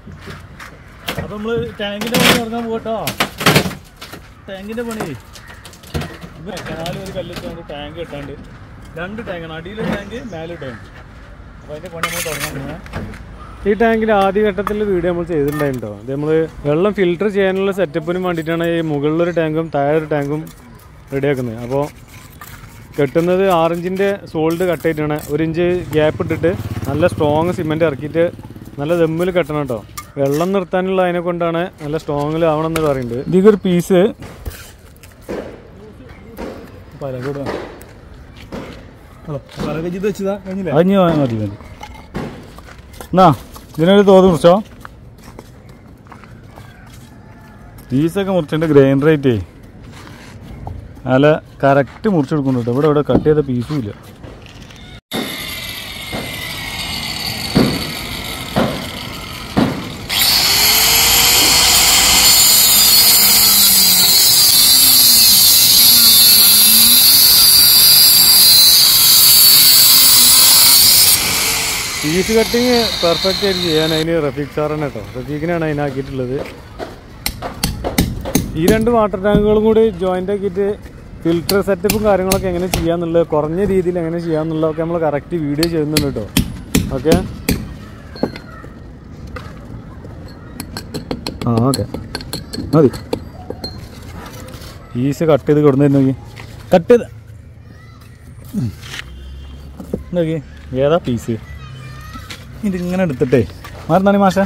അപ്പൊ നമ്മള് ടാങ്കിന്റെ പണി ഇറങ്ങാൻ പോട്ടോ ടാങ്കിന്റെ പണി ഇവിടെ കനാലും ഒരു കല്ലിട്ടാണ്ട് ടാങ്ക് ഇട്ടാണ്ട് രണ്ട് ടാങ്കാണ് അടിയിലൊരു ടാങ്ക് മേലെ ടാങ്ക് അപ്പൊ അതിന്റെ പണി നമ്മൾ തുടങ്ങാൻ പോകുന്നത് ഈ ടാങ്കിൽ ആദ്യ ഘട്ടത്തിൽ വീഡിയോ നമ്മൾ ചെയ്തിട്ടുണ്ടായിട്ടോ ഇത് നമ്മൾ വെള്ളം ഫിൽട്ടർ ചെയ്യാനുള്ള സെറ്റപ്പിനും വേണ്ടിയിട്ടാണ് ഈ മുകളിലൊരു ടാങ്കും താഴെ ഒരു ടാങ്കും റെഡിയാക്കുന്നത് അപ്പോൾ കെട്ടുന്നത് ആറിഞ്ചിൻ്റെ സോൾഡ് കട്ട് ചെയ്തിട്ടാണ് ഒരു ഇഞ്ച് ഗ്യാപ്പ് ഇട്ടിട്ട് നല്ല സ്ട്രോങ് സിമെൻറ്റ് ഇറക്കിയിട്ട് നല്ല ദമ്മിൽ കെട്ടണം കേട്ടോ വെള്ളം നിർത്താനുള്ള അതിനെ കൊണ്ടാണ് നല്ല സ്ട്രോങ്ങിൽ ആവണം എന്ന് പറയുന്നത് ഇതിക്കൊരു പീസ് പലകൂട പലകജിത് വെച്ചതാ കഴിഞ്ഞില്ല അഞ്ഞു മതി മതി എന്നാ ഇതിനൊരു തോത് മുറിച്ചോ പീസൊക്കെ മുറിച്ചിട്ട് ഗ്രൈൻഡർ ആയിട്ടേ അല്ല കറക്റ്റ് മുറിച്ചെടുക്കുന്നുണ്ട് ഇവിടെ ഇവിടെ കട്ട് ചെയ്ത പീസും ഇല്ല പീസ് കട്ടിങ് പെർഫെക്റ്റ് ആയിട്ട് ചെയ്യാൻ അതിന് റഫീഖ് സാറാണ് കേട്ടോ റഫീഖിനാണ് അതിനാക്കിയിട്ടുള്ളത് ഈ രണ്ട് വാട്ടർ ടാങ്കുകളും കൂടി ജോയിൻ്റ് ആക്കിയിട്ട് ഫിൽറ്റർ സെറ്റപ്പും കാര്യങ്ങളൊക്കെ എങ്ങനെ ചെയ്യാന്നുള്ളത് കുറഞ്ഞ രീതിയിൽ എങ്ങനെ ചെയ്യാന്നുള്ളതൊക്കെ നമ്മൾ കറക്റ്റ് വീഡിയോ ചെയ്യുന്നുണ്ട് കേട്ടോ ഓക്കെ ആ ഓക്കെ മതി പീസ് കട്ട് ചെയ്ത് കൊടുന്നു നോക്കി കട്ട് ചെയ്ത് ഉം. നോക്കി ഏതാ പീസ് ഇതിങ്ങനെ എടുത്തിട്ടേ മാറുന്നാണ് മാഷ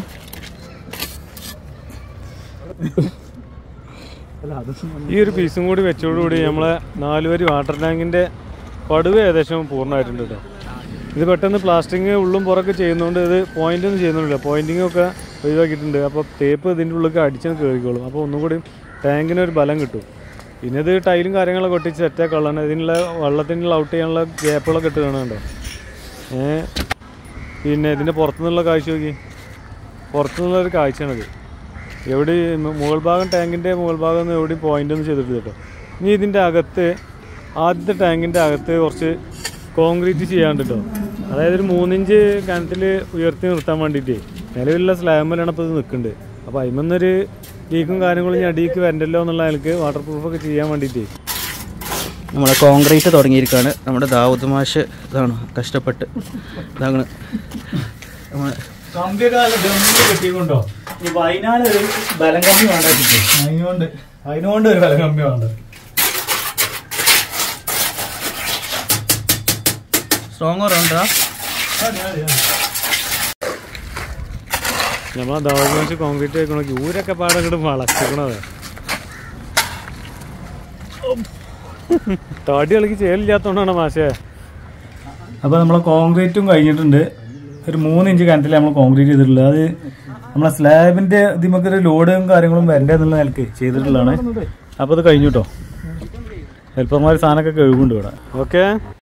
ഈ ഒരു പീസും കൂടി വെച്ചോടുകൂടി നമ്മളെ നാലുവരി വാട്ടർ ടാങ്കിൻ്റെ പടുവ് ഏകദേശം പൂർണ്ണമായിട്ടുണ്ട് കേട്ടോ ഇത് പെട്ടെന്ന് പ്ലാസ്റ്റിക് ഉള്ളും പുറമൊക്കെ ചെയ്യുന്നതുകൊണ്ട് ഇത് പോയിന്റ് ഒന്നും ചെയ്യുന്നില്ല പോയിന്റിംഗ് ഒക്കെ ഒഴിവാക്കിയിട്ടുണ്ട് അപ്പോൾ തേപ്പ് ഇതിൻ്റെ ഉള്ളിൽ അടിച്ചു കയറിക്കോളും അപ്പോൾ ഒന്നും കൂടി ടാങ്കിന് ഒരു ബലം കിട്ടും പിന്നെ ഇത് ടൈലും കാര്യങ്ങളൊക്കെ ഒട്ടിച്ച് സെറ്റാക്കുള്ളതാണ് ഇതിനുള്ള വെള്ളത്തിനുള്ള ഔട്ട് ചെയ്യാനുള്ള ഗ്യാപ്പുകളൊക്കെ ഇട്ട് കാണുന്നുണ്ടോ ഏ പിന്നെ ഇതിൻ്റെ പുറത്തുനിന്നുള്ള കാഴ്ച നോക്കി പുറത്തുനിന്നുള്ള ഒരു കാഴ്ചയാണിത് എവിടെ മുകൾ ഭാഗം ടാങ്കിൻ്റെ മുകൾ ഭാഗം ഒന്നും എവിടെയും പോയിന്റ് ഒന്നും ചെയ്തിട്ടില്ല കേട്ടോ ഇനി ഇതിൻ്റെ അകത്ത് ആദ്യത്തെ ടാങ്കിൻ്റെ അകത്ത് കുറച്ച് കോൺക്രീറ്റ് ചെയ്യാണ്ട് കേട്ടോ അതായത് ഒരു മൂന്നിഞ്ച് കനത്തിൽ ഉയർത്തി നിർത്താൻ വേണ്ടിയിട്ട് നിലവിലുള്ള സ്ലാബിലാണ് ഇപ്പോൾ ഇത് നിൽക്കുന്നുണ്ട് അപ്പോൾ അതിമന്നൊരു ലീക്കും കാര്യങ്ങളും ഇനി അടിയിലേക്ക് വരണ്ടല്ലോ എന്നുള്ള അയാൾക്ക് വാട്ടർ പ്രൂഫൊക്കെ ചെയ്യാൻ വേണ്ടിയിട്ട് നമ്മളെ കോൺക്രീറ്റ് തുടങ്ങിയിരിക്കുകയാണ് നമ്മുടെ ദാവൂദ് മാഷ് ഇതാണ് കഷ്ടപ്പെട്ട് ഇതാണ് നമ്മളെ കമ്പിയൊക്കെ നല്ല ദമ്മിൽ കെട്ടിക്കൊണ്ടോ ഈ വയനാട് ഒരു ബലം കമ്പി വേണ്ട അതിനോണ്ട് അതിനോണ്ട് ഒരു ബലം കമ്പി വേണ്ട സ്ട്രോങ് ഉണ്ടാ നമ്മളെ ദൗർഭാഗ്യ കോൺക്രീറ്റ് വെക്കണമെങ്കിൽ ഊരൊക്കെ പാടെ ഇങ്ങോട്ട് വളച്ചിക്കണത് തടി കളിക്ക് ചേലില്ലാത്തോണ്ടാണ് മാഷേ അപ്പോൾ നമ്മളെ കോൺക്രീറ്റും കഴിഞ്ഞിട്ടുണ്ട് ഒരു മൂന്ന് ഇഞ്ച് കനത്തിൽ നമ്മൾ കോൺക്രീറ്റ് ചെയ്തിട്ടുള്ളത് അത് നമ്മളെ സ്ലാബിന്റെ ഇതിമൊക്കെ ഒരു ലോഡും കാര്യങ്ങളും വരണ്ടേ എന്നുള്ള നിലക്ക് ചെയ്തിട്ടുള്ളതാണ് അപ്പോൾ അത് കഴിഞ്ഞു കേട്ടോ ഹെൽപ്പർമാർ സാധനമൊക്കെ കഴുകുന്നുണ്ട് ഇവിടെ ഓക്കെ